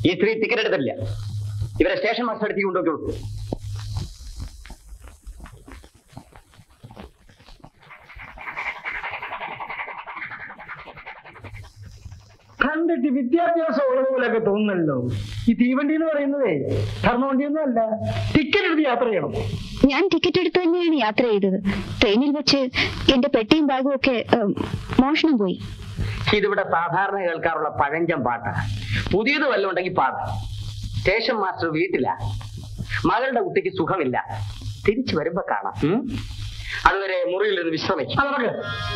ഈ സ്ത്രീ ടിക്കറ്റ് എടുത്തില്ല ഇവരെ സ്റ്റേഷൻ മാസ്റ്റർ അടുത്തേക്ക് കൊണ്ടുപോയി കണ്ടിട്ട് വിദ്യാഭ്യാസം ഉള്ളത് പോലെയൊക്കെ തോന്നുന്നല്ലോ ഈ തീവണ്ടി എന്ന് പറയുന്നതേ ധർമ്മവണ്ടിയൊന്നും അല്ല ടിക്കറ്റ് എടുത്ത് യാത്ര ചെയ്യണം ഞാൻ ടിക്കറ്റ് എടുത്ത് തന്നെയാണ് യാത്ര ചെയ്തത് ട്രെയിനിൽ വെച്ച് എന്റെ പെട്ടിയും ബാഗും ഒക്കെ ഉം, മോഷണം പോയി ഇതിവിടെ സാധാരണ കേൾക്കാറുള്ള പഴഞ്ചൻ പാട്ടാണ് പുതിയത് വല്ലതും ഉണ്ടെങ്കിൽ പാട് സ്റ്റേഷൻ മാസ്റ്റർ വീട്ടിലാ മകളുടെ കുട്ടിക്ക് സുഖമില്ല തിരിച്ചു വരുമ്പോ കാണാം ഉം? അതുവരെ മുറിയിൽ നിന്ന് വിശ്രമിക്കും അത് നമുക്ക്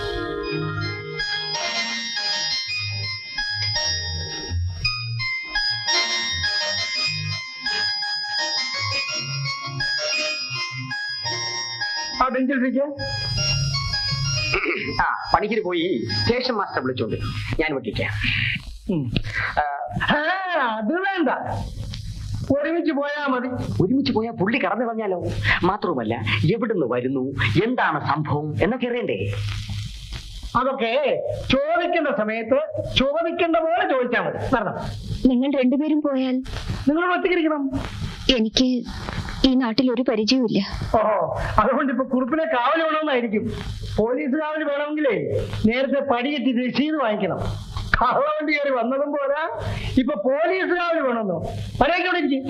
ആ ബെഞ്ചിലിരിക്കുക ആ പണിക്കിന് പോയി സ്റ്റേഷൻ മാസ്റ്റർ വിളിച്ചോണ്ട് ഞാൻ വിട്ടിക്കാം ആ, അത് വേണ്ട ഒരുമിച്ച് പോയാ മതി ഒരുമിച്ച് പോയാൽ പുള്ളി കടന്നു കളഞ്ഞാലോ മാത്രവുമല്ല എവിടുന്ന് വരുന്നു എന്താണ് സംഭവം എന്നൊക്കെ അറിയണ്ടേ അതൊക്കെ ചോദിക്കേണ്ട സമയത്ത് ചോദിക്കേണ്ട പോലെ ചോദിച്ചാൽ മതി നടണം നിങ്ങൾ രണ്ടുപേരും പോയാൽ നിങ്ങൾ ഒറ്റയ്ക്കിരിക്കണം എനിക്ക് ഈ നാട്ടിൽ ഒരു പരിചയവുമില്ല ഓഹോ അതുകൊണ്ട് ഇപ്പൊ കുറുപ്പിനെ കാവൽ വേണമെന്നായിരിക്കും പോലീസ് കാവൽ വേണമെങ്കിലേ നേരത്തെ പടിയെത്തി രസീത് വാങ്ങിക്കണം കള്ളവണ്ടി കയറി വന്നതും പോരാ ഇപ്പൊ പോലീസ് കാവൽ വേണമെന്നോ പരേക്ക് ഇവിടെ ഇരിക്കും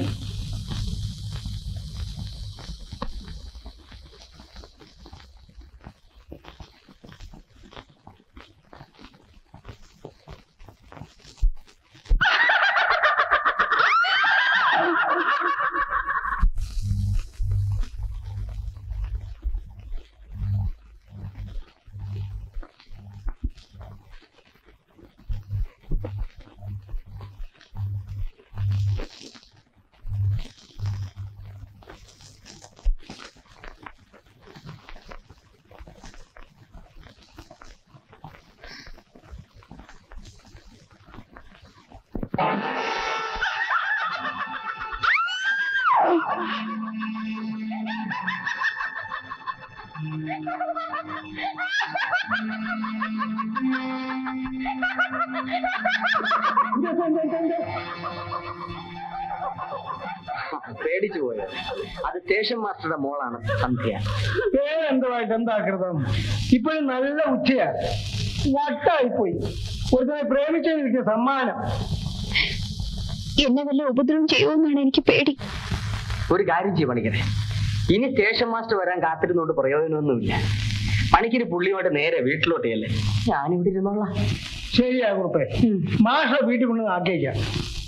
പേടിച്ചു പോയത് അത് സ്റ്റേഷൻ മാസ്റ്ററുടെ മോളാണ് സന്ധ്യ പേരെന്തവായിട്ട് എന്താകൃതം ഇപ്പോഴും നല്ല ഉച്ചയാ വട്ടായിപ്പോയി ഒരുത്തനെ പ്രേമിച്ചതിന് സമ്മാനം എന്നെ വല്ല ഉപദ്രവം ചെയ്യുമെന്നാണ് എനിക്ക് പേടി ഒരു കാര്യം ചെയ്യ പണിക്കരെ ഇനി സ്റ്റേഷൻ മാസ്റ്റർ വരാൻ കാത്തിരുന്നോണ്ട് പ്രയോജനമൊന്നുമില്ല പണിക്കിന് പുള്ളിയോട്ട് നേരെ വീട്ടിലോട്ടേയല്ലേ ഞാനിവിടെ ഇരുന്നോളാം ശരിയാ കുറുപ്പേ മാഷ വീട്ടിൽ കൊണ്ട് ആക്കിയേക്കാം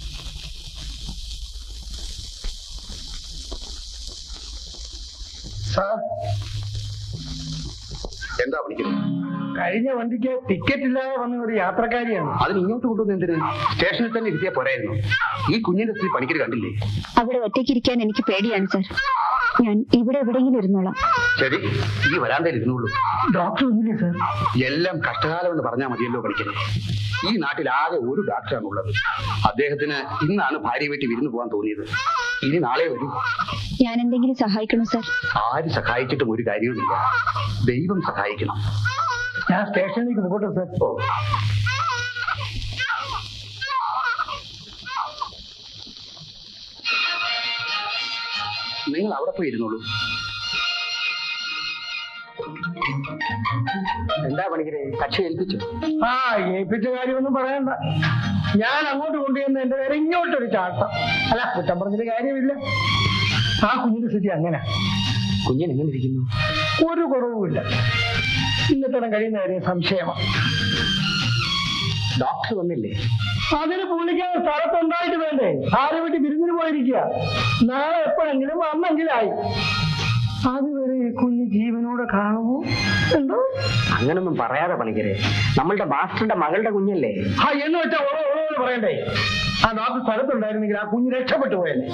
സാർ എന്താ പണിക്കുന്നത് കഴിഞ്ഞ വണ്ടിക്ക് ടിക്കറ്റ് ഇല്ലാതെ വന്ന ഒരു യാത്രക്കാരിയാണ് അതിന് ഇങ്ങോട്ട് കൊണ്ടുവന്ന് എന്തിന് സ്റ്റേഷനിൽ തന്നെ ഇരുത്തിയാ പോരായിരുന്നു ഈ കുഞ്ഞിന്റെ സ്ത്രീ പണിക്കര് കണ്ടില്ലേ അവിടെ ഒറ്റയ്ക്കിരിക്കാൻ എനിക്ക് പേടിയാണ് സാർ ഞാൻ ഇവിടെ എവിടെയെങ്കിലും ഇരുന്നോളാം ശരി ഈ വരാന്തയിൽ ഇരുന്നുള്ളൂ ഡോക്ടർ ഒന്നുമില്ലേ സാർ എല്ലാം കഷ്ടകാലം എന്ന് പറഞ്ഞാൽ മതിയല്ലോ പണിക്കര് ഈ നാട്ടിൽ ആകെ ഒരു ഡാക്ടറാണ് ഉള്ളത് അദ്ദേഹത്തിന് ഇന്നാണ് ഭാര്യ വീട്ടിൽ വിരുന്ന് പോകാൻ തോന്നിയത് ഇനി നാളെ വരൂ ഞാൻ എന്തെങ്കിലും സഹായിക്കണോ സാർ ആര് സഹായിച്ചിട്ടും ഒരു കാര്യവുമില്ല ദൈവം സഹായിക്കണം ഞാൻ സ്റ്റേഷനിലേക്ക് പോകട്ടെ സാർ ഓ നിങ്ങൾ അവിടെ പോയി ഇരുന്നോളൂ എന്താ പണിക്കരെ കക്ഷി ഏൽപ്പിച്ചു ആ ഏൽപ്പിച്ച കാര്യമൊന്നും പറയണ്ട ഞാൻ അങ്ങോട്ട് കൊണ്ടുവന്ന് എന്റെ നേരെ ഇങ്ങോട്ടൊരു ചാട്ടം അല്ല കുറ്റം പറഞ്ഞിട്ട് കാര്യമില്ല ആ കുഞ്ഞിന്റെ സ്ഥിതി അങ്ങനെ കുഞ്ഞൻ എങ്ങനെ ഇരിക്കുന്നു ഒരു കുറവുമില്ല ഇന്നത്തെ കഴിയുന്ന കാര്യം സംശയമാണ് ഡോക്ടർ വന്നില്ലേ അതിന് പുള്ളിക്കാൻ സ്ഥലത്തുണ്ടായിട്ട് വേണ്ടേ ആരെ വീട്ടിൽ വിരുന്നിന് പോയിരിക്കുക നാളെ എപ്പോഴെങ്കിലും വന്നെങ്കിലായി അതുവരെ ഈ കുഞ്ഞ് ജീവനോടെ കാണുമോ എന്തോ അങ്ങനൊന്നും പറയാതെ പണിക്കരെ നമ്മളുടെ മാസ്റ്ററുടെ മകളുടെ കുഞ്ഞല്ലേ ആ എന്ന് വെച്ചാൽ ഓരോ ഓരോ പറയണ്ടേ ആ ഡോക്ടർ സ്ഥലത്തുണ്ടായിരുന്നെങ്കിൽ ആ കുഞ്ഞ് രക്ഷപ്പെട്ടു പോയല്ലേ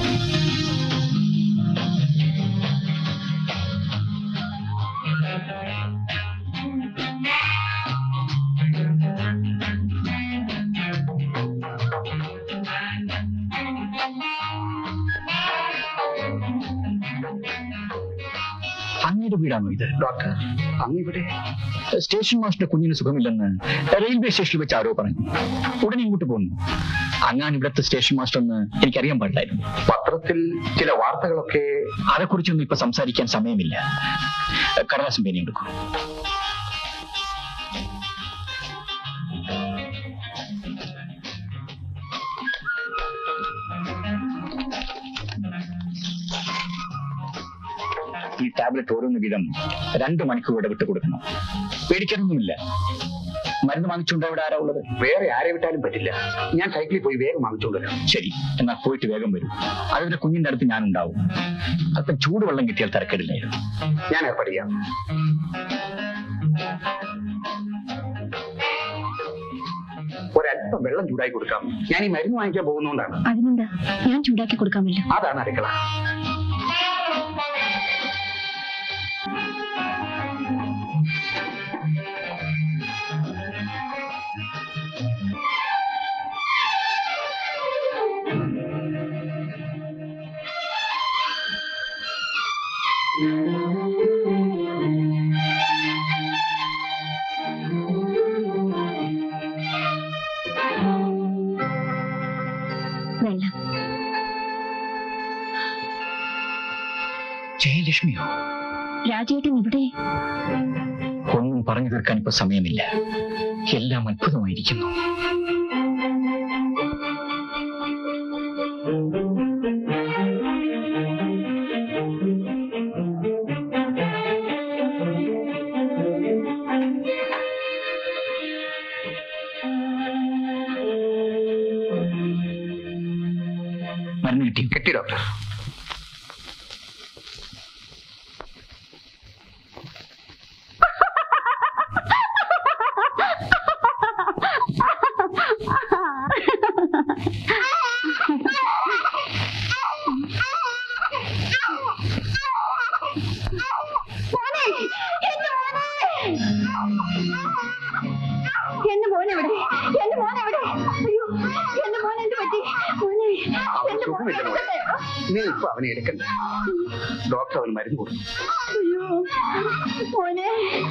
അങ്ങയുടെ വീടാണോ ഇത് ഡോക്ടർ അങ്ങിവിടെ സ്റ്റേഷൻ മാസ്റ്റർ കുഞ്ഞിന് സുഖമില്ലെന്ന് റെയിൽവേ സ്റ്റേഷനിൽ വെച്ച് ആരോ പറഞ്ഞു ഉടനെ ഇങ്ങോട്ട് പോന്നു അങ്ങാൻ ഇവിടുത്തെ സ്റ്റേഷൻ മാസ്റ്റർ എന്ന് എനിക്കറിയാൻ പാടില്ലായിരുന്നു പത്രത്തിൽ ചില വാർത്തകളൊക്കെ അതേക്കുറിച്ചൊന്നും ഇപ്പൊ സംസാരിക്കാൻ സമയമില്ല കടലാസം പേനി എടുക്കൂ ഈ ടാബ്ലറ്റ് ഓരോന്ന് വീതം രണ്ട് മണിക്കൂർ ഇടവിട്ട് കൊടുക്കണം പേടിക്കാനൊന്നുമില്ല മരുന്ന് വാങ്ങിച്ചുണ്ടോ ഇവിടെ ആരാ ഉള്ളത് വേറെ ആരെ വിട്ടാലും പറ്റില്ല ഞാൻ സൈക്കിളിൽ പോയി വേഗം വാങ്ങിച്ചുകൊണ്ട് വരാം ശരി എന്നാൽ പോയിട്ട് വേഗം വരും അതിന്റെ കുഞ്ഞിന്റെ അടുത്ത് ഞാനുണ്ടാവും അല്പം ചൂടുവെള്ളം കിട്ടിയാൽ തിരക്കേടില്ലായിരുന്നു ഞാൻ ഏർപ്പാട് ചെയ്യാം ഒരല്പം വെള്ളം ചൂടായി കൊടുക്കാം ഞാൻ ഈ മരുന്ന് വാങ്ങിക്കാൻ പോകുന്നതുകൊണ്ടാണ് അതിനെന്താ ഞാൻ ചൂടാക്കി കൊടുക്കാമല്ലോ അതാണ് അടുക്കള വെള്ളം ജയലക്ഷ്മിയോ രാജേട്ടൻ ഇവിടെ ഒന്നും പറഞ്ഞു തീർക്കാൻ ഇപ്പൊ സമയമില്ല എല്ലാം അത്ഭുതമായിരിക്കുന്നു മരുന്ന് കിട്ടിയോ കിട്ടി ഡോക്ടർ എന്റെ മോൻ എവിടെ എന്റെ മോൻ എവിടെ അയ്യോ എന്റെ മോൻ എന്ത് പറ്റി മോനെ അവന് എന്റെ മോൻ സുഖമില്ല മോനെ. എവിടെ? നീ ഇപ്പൊ അവനെ എടുക്കണ്ട ഡോക്ടർ അവന് മരുന്ന് കൊടുത്തു അയ്യോ മോനെ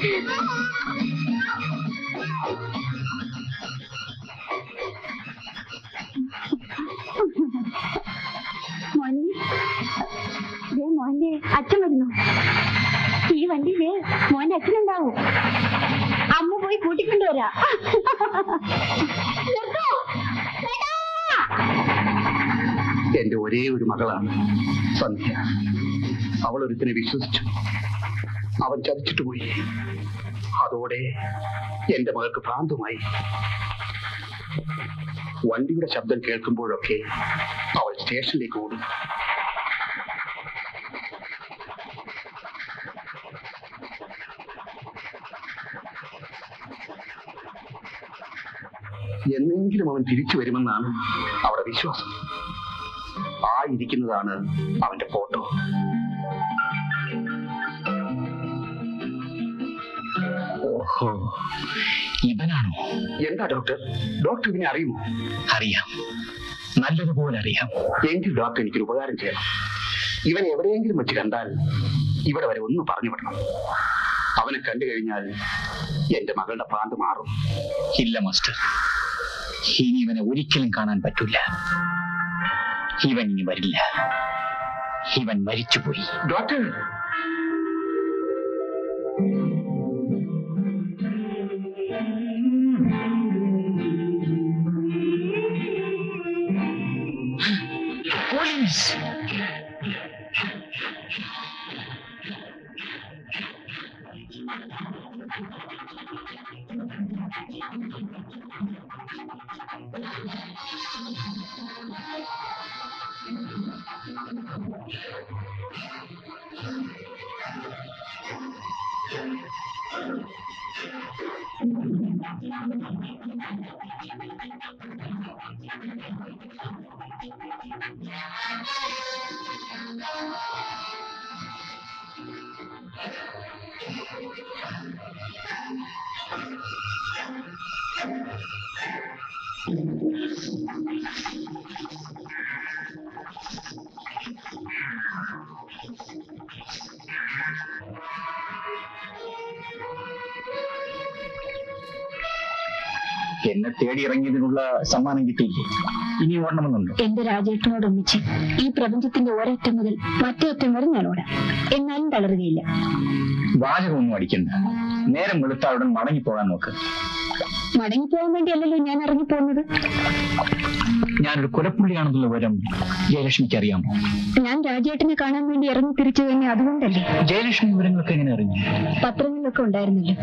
മോനെ ദേ മോന്റെ അച്ഛൻ വരുന്നു ഈ വണ്ടിയില് മോന്റെ അച്ഛനുണ്ടാവും അമ്മ പോയി കൂട്ടിക്കൊണ്ടുവരാ നിർത്തോ. വേണ്ടാ. എന്റെ ഒരേ ഒരു മകളാണ് സന്ധ്യ അവൾ ഒരുത്തിനെ വിശ്വസിച്ചു അവൻ ചതിച്ചിട്ട് പോയി അതോടെ എന്റെ മകൾക്ക് ഭ്രാന്തമായി വണ്ടിയുടെ ശബ്ദം കേൾക്കുമ്പോഴൊക്കെ അവൾ സ്റ്റേഷനിലേക്ക് ഓടും എന്നെങ്കിലും അവൻ തിരിച്ചു വരുമെന്നാണ് അവളുടെ വിശ്വാസം ആ ഇരിക്കുന്നതാണ് അവന്റെ ഫോട്ടോ ഓഹോ ഇവനാണോ എന്താ ഡോക്ടർ ഡോക്ടർ ഇതിനെ അറിയുമോ അറിയാം നല്ലതുപോലെ അറിയാം എങ്കിൽ ഡോക്ടർ എനിക്കൊരു ഉപകാരം ചെയ്യണം ഇവൻ എവിടെയെങ്കിലും വെച്ച് കണ്ടാൽ ഇവിടെ വരെ ഒന്ന് പറഞ്ഞു വിടണം അവനെ കണ്ടു കഴിഞ്ഞാൽ എന്റെ മകളുടെ ഭ്രാന്ത് മാറും ഇല്ല മാസ്റ്റർ ഇനി ഇവനെ ഒരിക്കലും കാണാൻ പറ്റൂല ഇവൻ ഇനി വരില്ല ഇവൻ മരിച്ചുപോയി ഡോക്ടർ പോലീസ് എന്നെ തേടി ഇറങ്ങിയതിനുള്ള സമ്മാനം കിട്ടിയില്ലേ ഇനി ഓടണമെന്നുണ്ടോ എന്റെ രാജേട്ടനോടൊന്നിച്ച് ഈ പ്രപഞ്ചത്തിന്റെ ഒരറ്റം മുതൽ മറ്റേ അറ്റം വരെ ഞാൻ ഓടാം എന്നാലും തളരുകയില്ല വാചകമൊന്നും അടിക്കണ്ട നേരം വെളുത്ത ഉടൻ മടങ്ങിപ്പോകാൻ നോക്ക് മടങ്ങിപ്പോകാൻ വേണ്ടിയല്ലല്ലോ ഞാൻ ഇറങ്ങിപ്പോകുന്നത് ഞാനൊരു കുലപ്പുള്ളിയാണെന്നുള്ള വിവരം ജയലക്ഷ്മിക്ക് അറിയാമോ ഞാൻ രാജേട്ടനെ കാണാൻ വേണ്ടി ഇറങ്ങി തിരിച്ചു തന്നെ അതുകൊണ്ടല്ലേ ജയലക്ഷ്മി വിവരങ്ങളൊക്കെ എങ്ങനെ അറിഞ്ഞു പത്രങ്ങളിലൊക്കെ ഉണ്ടായിരുന്നല്ലോ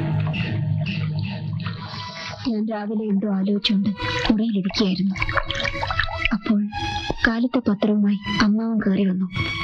ഞാൻ രാവിലെ എന്തോ ആലോചിച്ചുകൊണ്ട് മുറിയിലിരിക്കുകയായിരുന്നു അപ്പോൾ കാലത്തെ പത്രവുമായി അമ്മാവൻ കയറി വന്നു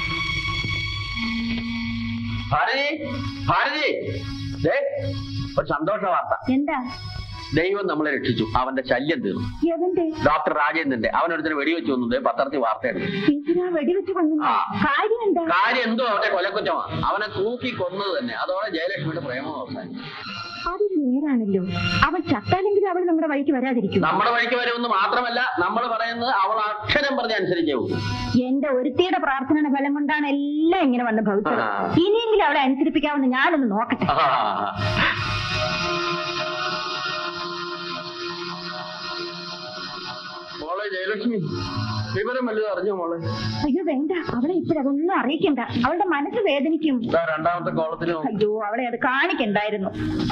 ഭാരതി ഭാരതി ദേ, ഒരു സന്തോഷ വാർത്ത എന്താ ദൈവം നമ്മളെ രക്ഷിച്ചു അവന്റെ ശല്യം തീർന്നു എവന്റെ ഡോക്ടർ രാജേന്ദ്രന്റെ അവനൊരുത്തിന് വെടിവെച്ച് വന്നത് പത്രത്തിൽ വാർത്തയാണ് എന്തിനാ വെടിവെച്ച് കൊന്നു ആ. കാര്യം എന്താ കാര്യം എന്തോ അവന്റെ കൊലക്കുറ്റമാണ് അവനെ തൂക്കി കൊന്നത് തന്നെ അതോടെ ജയലക്ഷ്മിയുടെ പ്രേമം അവസാനിച്ചു അത് നേരാണല്ലോ അവൻ ചത്താലെങ്കിലും അവൾ നമ്മുടെ വഴിക്ക് വരാതിരിക്കും നമ്മുടെ വഴിക്ക് വരുമെന്ന് മാത്രമല്ല നമ്മൾ പറയുന്നത് അവൾ അക്ഷരം പറഞ്ഞ് അനുസരിച്ചേ പോകും എന്റെ ഒരുത്തിയുടെ പ്രാർത്ഥനയുടെ ഫലം കൊണ്ടാണ് എല്ലാം ഇങ്ങനെ വന്ന് ഭവിച്ചത് ആ. ഇനിയെങ്കിലും അവളെ അനുസരിപ്പിക്കാമെന്ന് ഞാനൊന്ന് നോക്കട്ടെ മോളെ ജയലക്ഷ്മി വിവരം വല്ലതും അറിഞ്ഞോ മോളെ അയ്യോ വേണ്ട അവളെ ഇപ്പോഴതൊന്നും അറിയിക്കണ്ട അവളുടെ മനസ്സ് വേദനിക്കും ഇതാ രണ്ടാമത്തെ കോളത്തിൽ നോക്ക്. അയ്യോ അവളെ അത് കാണിക്കണ്ടായിരുന്നു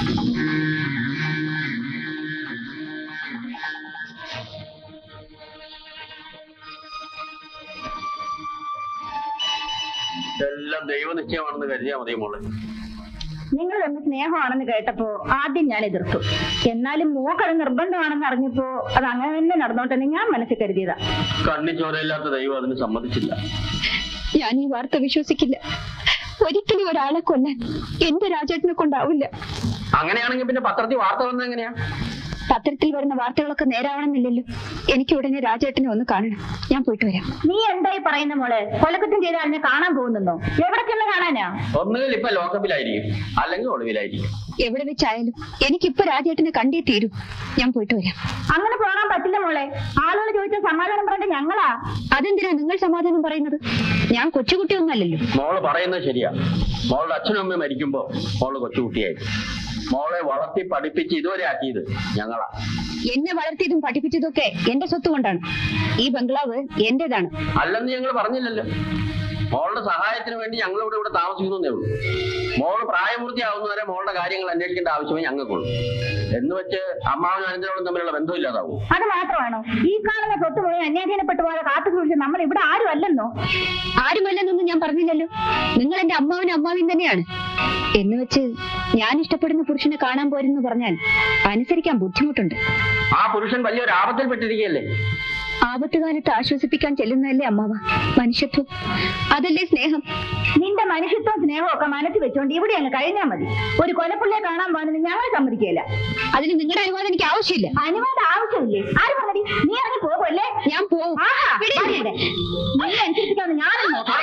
ഇതെല്ലാം ദൈവനിശ്ചയമാണെന്ന് കരുതിയാ മതി മോളെ നിങ്ങൾ തമ്മിൽ സ്നേഹമാണെന്ന് കേട്ടപ്പോ ആദ്യം ഞാൻ എതിർത്തു എന്നാലും മോക്കത് നിർബന്ധമാണെന്ന് അറിഞ്ഞപ്പോ അത് അങ്ങനെ തന്നെ നടന്നോട്ടെന്ന് ഞാൻ മനസ്സിൽ കരുതിയതാ കണ്ണി ചോരയില്ലാത്ത ദൈവം അതിന് സമ്മതിച്ചില്ല ഞാൻ ഈ വാർത്ത വിശ്വസിക്കില്ല ഒരിക്കലും ഒരാളെ കൊല്ലാൻ എന്റെ രാജേട്ടനെ കൊണ്ടാവില്ല അങ്ങനെയാണെങ്കിൽ പിന്നെ പത്രത്തിൽ വാർത്ത വന്നത് എങ്ങനെയാ പത്രത്തിൽ വരുന്ന വാർത്തകളൊക്കെ നേരാവണമെന്നില്ലല്ലോ എനിക്ക് ഉടനെ രാജേട്ടനെ ഒന്ന് കാണണം ഞാൻ പോയിട്ട് വരാം നീ എന്തായി പറയുന്ന മോളെ കൊലക്കുറ്റം ചെയ്ത ആളിനെ കാണാൻ പോകുന്നോ എവിടെ ചെന്ന് കാണാനാ ഒന്നുകിൽ ഇപ്പൊ ലോക്കപ്പിലായിരിക്കും അല്ലെങ്കിൽ ഒളിവിലായിരിക്കും എവിടെ വെച്ചായാലും എനിക്കിപ്പോ രാജേട്ടനെ കണ്ടേ തീരൂ ഞാൻ പോയിട്ട് വരാം അങ്ങനെ പോകാൻ പറ്റില്ല മോളെ ആളുകൾ ചോദിച്ച സമാധാനം പറഞ്ഞ ഞങ്ങളാ അതെന്തിനാ നിങ്ങൾ സമാധാനം പറയുന്നത് ഞാൻ കൊച്ചുകുട്ടിയൊന്നല്ലല്ലോ മോള് പറയുന്നത് ശരിയാ മോളുടെ അച്ഛനും അമ്മയും മരിക്കുമ്പോ മോള് കൊച്ചുകുട്ടിയായി മോളെ വളർത്തി പഠിപ്പിച്ച് ഇതുവരെ ആക്കിയത് ഞങ്ങളാ എന്നെ വളർത്തിയതും പഠിപ്പിച്ചതും എന്റെ സ്വത്ത് കൊണ്ടാണ് ഈ ബംഗ്ലാവ് എന്റേതാണ് അല്ലെന്ന് ഞങ്ങൾ പറഞ്ഞില്ലല്ലോ മോളുടെ സഹായത്തിന് വേണ്ടി ഞങ്ങൾ ഇവിടെ ഇവിടെ താമസിക്കുന്നേ ഉള്ളൂ മോള് പ്രായപൂർത്തിയാവുന്നവരെ മോളുടെ കാര്യങ്ങൾ അന്വേഷിക്കേണ്ട ആവശ്യമേ ഞങ്ങൾക്കുള്ളൂ എന്ന് വെച്ച് അമ്മാവനും അനന്തരോടും തമ്മിലുള്ള ബന്ധമില്ലാതാവും അത് മാത്രമാണോ ഈ കാണുന്ന സ്വത്ത് പോയി അന്യാധീനപ്പെട്ടു പോകാതെ കാത്തു സൂക്ഷിച്ച് നമ്മൾ ഇവിടെ ആരും അല്ലെന്നോ ആരുമല്ലെന്നൊന്നും ഞാൻ പറഞ്ഞില്ലല്ലോ നിങ്ങൾ എന്റെ അമ്മാവനും അമ്മാവിയും തന്നെയാണ് എന്ന് വെച്ച് ഞാൻ ഇഷ്ടപ്പെടുന്ന പുരുഷനെ കാണാൻ പോരെന്ന് പറഞ്ഞാൽ അനുസരിക്കാൻ ബുദ്ധിമുട്ടുണ്ട് ആ പുരുഷൻ വലിയൊരു ആപത്തിൽപ്പെട്ടിരിക്കുകയല്ലേ ആപത്തുകാലത്ത് ആശ്വസിപ്പിക്കാൻ ചെല്ലുന്നതല്ലേ അമ്മാവ മനുഷ്യത്വം അതല്ലേ സ്നേഹം നിന്റെ മനുഷ്യത്വം സ്നേഹവും ഒക്കെ മനസ്സിൽ വെച്ചോണ്ട് ഇവിടെ അങ്ങ് കഴിഞ്ഞാൽ മതി ഒരു കൊലപ്പുള്ളിയെ കാണാൻ പോകുന്നത് ഞങ്ങൾ സമ്മതിക്കുകയില്ല അതിന് നിങ്ങളുടെ അനുവാദം എനിക്ക് ആവശ്യമില്ല അനുവാദം ആവശ്യമില്ലേ ആര് പറഞ്ഞടി നീ ഇറങ്ങി പോകുമല്ലേ ഞാൻ പോകും നീ അനുസരിപ്പിക്കാന്ന് ഞാനും നോക്കാം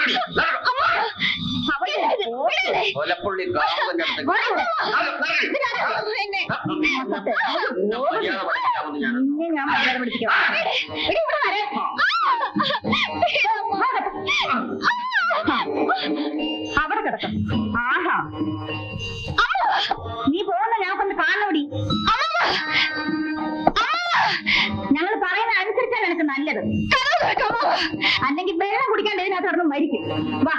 അവളെ പോകരുതേ. കൊലപ്പുള്ളി കാവലിന്റെ അടുത്തേക്ക് മര്യാദ പഠിപ്പിക്കാമെന്ന് ഞാൻ നിന്നെ ഞാൻ മര്യാദ പഠിപ്പിക്കാം. എടി, ഇവിടെ വരെ. അവിടെ കിടക്കും ആഹാ നീ പോകുന്ന ഞാൻ കൊണ്ട് കാണൂടി ഞങ്ങൾ പറയുന്ന അനുസരിച്ചാണ് നിനക്ക് നല്ലത് അല്ലെങ്കിൽ വെള്ളം കുടിക്കാണ്ട് ഇതിനകത്ത് കിടന്ന് മരിക്കും വാ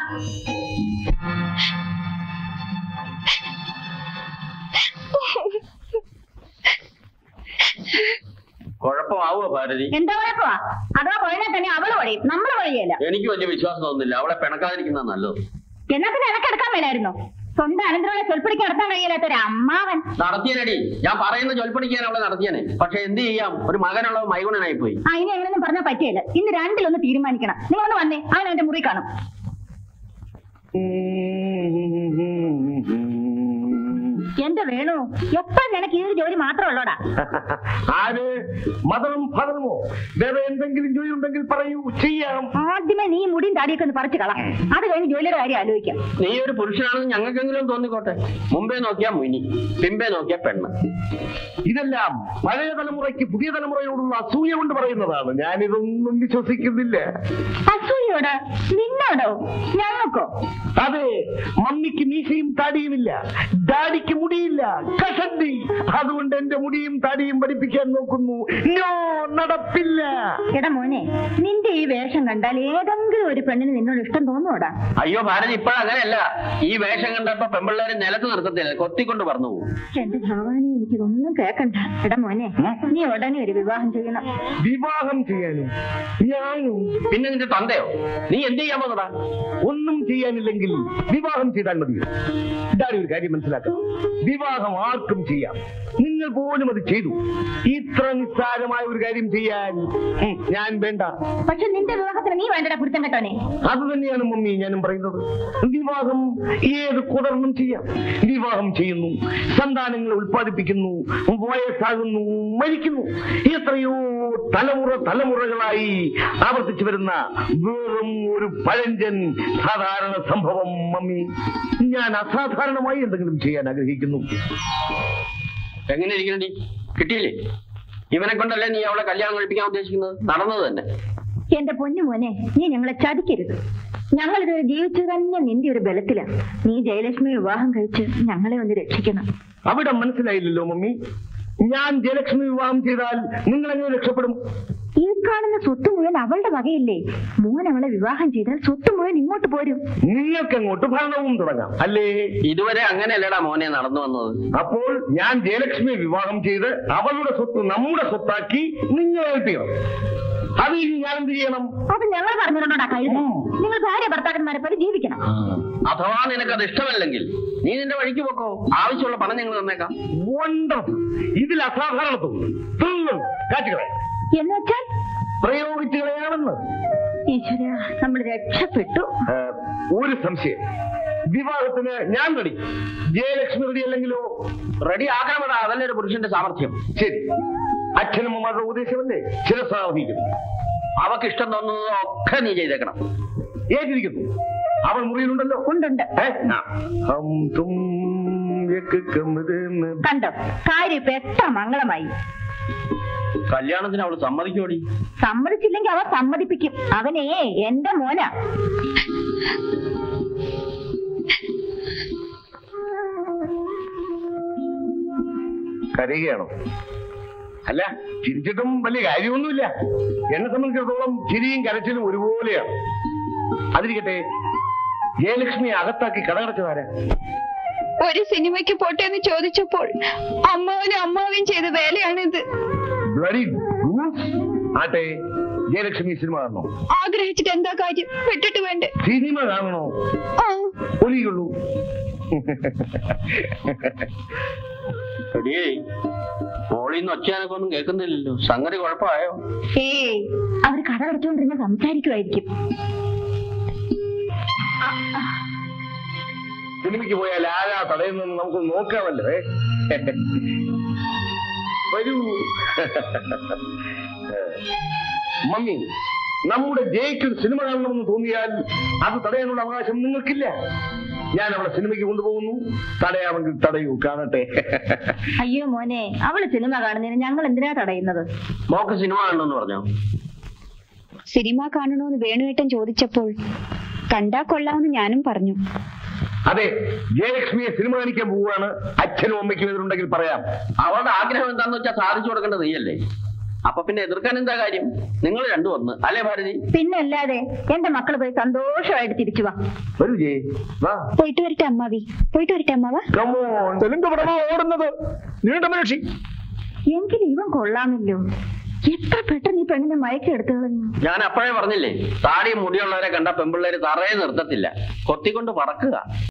കുഴപ്പമാവോ ഭാരതി എന്താ കുഴപ്പമാ അതാ കുഴഞ്ഞാൽ തന്നെ അവള് പഴയും നമ്മൾ പഴയല്ല എനിക്ക് വലിയ വിശ്വാസം തോന്നുന്നില്ല അവളെ പിണക്കാതിരിക്കുന്ന നല്ലത് എന്നാ പിന്നെ ഇടക്കെടുക്കാൻ മേലായിരുന്നോ സ്വന്തം അനന്തരങ്ങളെ ചൊൽപ്പിടിക്ക് നടത്താൻ കഴിയാത്ത ഒരു അമ്മാവൻ നടത്തിയനടി ഞാൻ പറയുന്ന ജോലിപ്പണിക്കാൻ അവളെ നടത്തിയനെ പക്ഷെ എന്ത് ചെയ്യാം ഒരു മകനുള്ള മൈഗുണനായി പോയി ആ ഇനി എങ്ങനെയൊന്നും പറഞ്ഞാൽ പറ്റിയല്ല ഇന്ന് രണ്ടിലൊന്ന് തീരുമാനിക്കണം നിങ്ങളൊന്ന് വന്നേ അവൻ എന്റെ മുറി കാണും എന്റെ വേണു എപ്പോഴും നിനക്ക് ഈ ഒരു ജോലി മാത്രമുള്ളോടാ ആര് മതവും ഫലമോ വേറെ എന്തെങ്കിലും ജോലി ഉണ്ടെങ്കിൽ പറയൂ ചെയ്യാം ആദ്യമേ നീ മുടിയും താടിയൊക്കെ ഒന്ന് പറിച്ചു കളാം അത് കഴിഞ്ഞ് ജോലിയുടെ കാര്യം ആലോചിക്കാം നീ ഒരു പുരുഷനാണെന്ന് ഞങ്ങൾക്കെങ്കിലും തോന്നിക്കോട്ടെ മുമ്പേ നോക്കിയാ മുനി പിമ്പേ നോക്കിയാ പെണ്ണ് ഇതെല്ലാം പഴയ തലമുറയ്ക്ക് പുതിയ തലമുറയോടുള്ള അസൂയ കൊണ്ട് പറയുന്നതാണ് ഞാനിതൊന്നും വിശ്വസിക്കുന്നില്ല അസൂയ ആരെയോടാ നിന്നോടോ ഞങ്ങൾക്കോ അതെ മമ്മിക്ക് മീശയും താടിയുമില്ല ഡാഡിക്ക് മുടിയില്ല കഷണ്ടി അതുകൊണ്ട് എന്റെ മുടിയും താടിയും പഠിപ്പിക്കാൻ നോക്കുന്നു നോ നടപ്പില്ല എടാ മോനെ നിന്റെ ഈ വേഷം കണ്ടാൽ ഏതെങ്കിലും ഒരു പെണ്ണിന് നിന്നോട് ഇഷ്ടം തോന്നുവോടാ അയ്യോ ഭാരതി ഇപ്പോഴങ്ങനെയല്ല ഈ വേഷം കണ്ടപ്പോ പെമ്പിള്ളേരെ നിലത്ത് നിർത്തത്തില്ല കൊത്തിക്കൊണ്ട് പറഞ്ഞു പോകും എന്റെ ഭഗവാനെ എനിക്കിതൊന്നും കേക്കണ്ട എടാ മോനെ നീ ഉടനെ ഒരു വിവാഹം ചെയ്യണം വിവാഹം ചെയ്യാനും ഞാനും പിന്നെ നിന്റെ തന്തയോ നീ എന്ത് ചെയ്യാൻ പോകുന്നതാ ഒന്നും ചെയ്യാനില്ലെങ്കിൽ വിവാഹം ചെയ്താൽ മതി ഡാഡി ഒരു കാര്യം മനസ്സിലാക്കണം വിവാഹം ആർക്കും ചെയ്യാം നിങ്ങൾ പോലും അത് ചെയ്തു ഇത്ര നിസ്സാരമായ ഒരു കാര്യം ചെയ്യാൻ ഉം, ഞാൻ വേണ്ട പക്ഷെ നിന്റെ വിവാഹത്തിന് നീ വേണ്ടടാ കുരുത്തം കേട്ടോനെ അത് തന്നെയാണ് മമ്മി ഞാനും പറയുന്നത് വിവാഹം ഏത് കുടർന്നും ചെയ്യാം വിവാഹം ചെയ്യുന്നു സന്താനങ്ങളെ ഉൽപ്പാദിപ്പിക്കുന്നു വയസ്സാകുന്നു മരിക്കുന്നു എത്രയോ തലമുറ തലമുറകളായി ആവർത്തിച്ചു വരുന്ന വെറും ഒരു പഴഞ്ചൻ സാധാരണ സംഭവം മമ്മി ഞാൻ അസാധാരണമായി എന്തെങ്കിലും ചെയ്യാൻ ആഗ്രഹിക്കുന്നു എങ്ങനെ ഇരിക്കണടി കിട്ടിയില്ലേ ഇവനെ കൊണ്ടല്ലേ നീ അവളെ കല്യാണം കഴിപ്പിക്കാൻ ഉദ്ദേശിക്കുന്നത് നടന്നത് തന്നെ എന്റെ പൊന്നു മോനെ നീ ഞങ്ങളെ ചതിക്കരുത് ഞങ്ങൾ ഇതുവരെ ജീവിച്ചു തന്നെ നിന്റെ ഒരു ബലത്തിലാ നീ ജയലക്ഷ്മി വിവാഹം കഴിച്ച് ഞങ്ങളെ ഒന്ന് രക്ഷിക്കണം അവിടെ മനസ്സിലായില്ലല്ലോ മമ്മി ഞാൻ ജയലക്ഷ്മി വിവാഹം ചെയ്താൽ നിങ്ങൾ എങ്ങനെ രക്ഷപ്പെടും ഈ കാണുന്ന സ്വത്ത് മുഴുവൻ അവളുടെ വകയില്ലേ മോൻ അവളെ വിവാഹം ചെയ്താൽ സ്വത്ത് മുഴുവൻ ഇങ്ങോട്ട് പോരും നിങ്ങൾക്ക് അങ്ങോട്ട് ഭരണവും തുടങ്ങാം അല്ലേ ഇതുവരെ അങ്ങനെയല്ലടാ മോനെ നടന്നു വന്നത് അപ്പോൾ ഞാൻ ജയലക്ഷ്മിയെ വിവാഹം ചെയ്ത് അവളുടെ സ്വത്ത് നമ്മുടെ സ്വത്താക്കി നിങ്ങളെ ഏൽപ്പിക്കണം അത് ഇനി ഞാൻ എന്ത് ചെയ്യണം അത് ഞങ്ങൾ പറഞ്ഞിട്ടുണ്ടോടാ കഴുത നിങ്ങൾ ഭാര്യ ഭർത്താക്കന്മാരെ പോലെ ജീവിക്കണം അഥവാ നിനക്കത് ഇഷ്ടമല്ലെങ്കിൽ നീ നിന്റെ വഴിക്ക് പോക്കോ ആവശ്യമുള്ള പണം ഞങ്ങൾ തന്നേക്കാം വണ്ടർഫുൾ ഇതിൽ അസാധാരണത്വം ത്രില്ലും കാറ്റുകളെ എന്ന് വെച്ചാൽ പ്രയോഗിച്ചു കളയാണെന്ന് ഈശ്വര നമ്മൾ രക്ഷപ്പെട്ടു ആ, ഒരു സംശയം വിവാഹത്തിന് ഞാൻ റെഡി ജയലക്ഷ്മി റെഡി അല്ലെങ്കിലോ റെഡി ആക്കണമെടാ അതല്ലേ ഒരു പുരുഷന്റെ സാമർഥ്യം ശരി അച്ഛനമ്മമാരുടെ ഉപദേശമല്ലേ ശിരസാവഹിക്കുന്നു അവക്ക് ഇഷ്ടം തോന്നുന്നത് ഒക്കെ നീ ചെയ്തേക്കണം ഏറ്റിരിക്കുന്നു അവൾ മുറിയിലുണ്ടല്ലോ ഉണ്ടുണ്ട് ഏ? ആ. ഹം തും യക് കമത് മെ കണ്ടോ കാര്യം ഇപ്പൊ എത്ര മംഗളമായി കല്യാണത്തിന് അവള് സമ്മതിക്കോടി സമ്മതിച്ചില്ലെങ്കിൽ അവ സമ്മതിപ്പിക്കും അവനേ എന്റെ മോനാ കരയുകയാണോ അല്ല ചിരിച്ചിട്ടും വലിയ കാര്യമൊന്നുമില്ല എന്നെ സംബന്ധിച്ചിടത്തോളം ചിരിയും കരച്ചിലും ഒരുപോലെയാണ് അതിരിക്കട്ടെ ജയലക്ഷ്മി അകത്താക്കി കടകടച്ചതാരാ ഒരു സിനിമയ്ക്ക് പോട്ടെ എന്ന് ചോദിച്ചപ്പോൾ അമ്മാവനും അമ്മാവിയും ചെയ്ത വേലയാണിത് ബ്ലഡി ഗൂസ് ആട്ടെ ജയലക്ഷ്മി സിനിമ കാണണോ ആഗ്രഹിച്ചിട്ട് എന്താ കാര്യം വിട്ടിട്ട് വേണ്ടേ സിനിമ കാണണോ ആ ഒലിയുള്ളൂ എടിയേ മോളിന്ന് ഒച്ചയാനൊക്കെ ഒന്നും കേൾക്കുന്നില്ലല്ലോ സംഗതി കുഴപ്പമായോ ഏയ് അവര് കഥ കടച്ചുകൊണ്ടിരുന്ന് സംസാരിക്കുമായിരിക്കും സിനിമയ്ക്ക് പോയാൽ ആരാ തടയുന്നെന്ന് നമുക്ക് നോക്കാമല്ലോ ഏ? വരൂ മമ്മി നമ്മുടെ ജയിക്ക് ഒരു സിനിമ കാണണമെന്ന് തോന്നിയാൽ അത് തടയാനുള്ള അവകാശം നിങ്ങൾക്കില്ല ഞാൻ അവളെ സിനിമയ്ക്ക് കൊണ്ടുപോകുന്നു തടയാമെങ്കിൽ തടയൂ കാണട്ടെ അയ്യോ മോനെ അവള് സിനിമ കാണുന്നതിന് ഞങ്ങൾ എന്തിനാ തടയുന്നത് മോക്ക് സിനിമ കാണണമെന്ന് പറഞ്ഞോ സിനിമ കാണണോന്ന് വേണുവേട്ടൻ ചോദിച്ചപ്പോൾ കണ്ടാ കൊള്ളാമെന്ന് ഞാനും പറഞ്ഞു അതെ ജയലക്ഷ്മിയെ സിനിമ കാണിക്കാൻ പോവുകയാണ് അച്ഛനും അമ്മയ്ക്കും എതിരുണ്ടെങ്കിൽ പറയാം അവളുടെ ആഗ്രഹം എന്താന്ന് വെച്ചാൽ സാധിച്ചു കൊടുക്കേണ്ടത് നീയല്ലേ അപ്പൊ പിന്നെ എതിർക്കാൻ എന്താ കാര്യം നിങ്ങൾ രണ്ടും ഒന്ന് അല്ലേ ഭാരതി പിന്നല്ലാതെ എന്റെ മക്കൾ പോയി സന്തോഷമായിട്ട് തിരിച്ചു വാ വരൂ ജയ് വാ പോയിട്ട് വരട്ടെ അമ്മാവി പോയിട്ട് വരട്ടെ അമ്മാവ കമോൺ തെലുങ്ക് പടമാ ഓടുന്നത് നീണ്ട മനുഷ്യ എങ്കിലും ഇവൻ കൊള്ളാമല്ലോ എത്ര പെട്ടെന്ന് ഈ പെണ്ണിനെ മയക്കെടുത്തു കളഞ്ഞു ഞാൻ അപ്പോഴേ പറഞ്ഞില്ലേ താടിയും മുടിയുള്ളവരെ കണ്ട പെമ്പിള്ളേര് തറയെ നിർത്തത്തില്ല കൊത്തിക്കൊണ്ട് പറക്കുക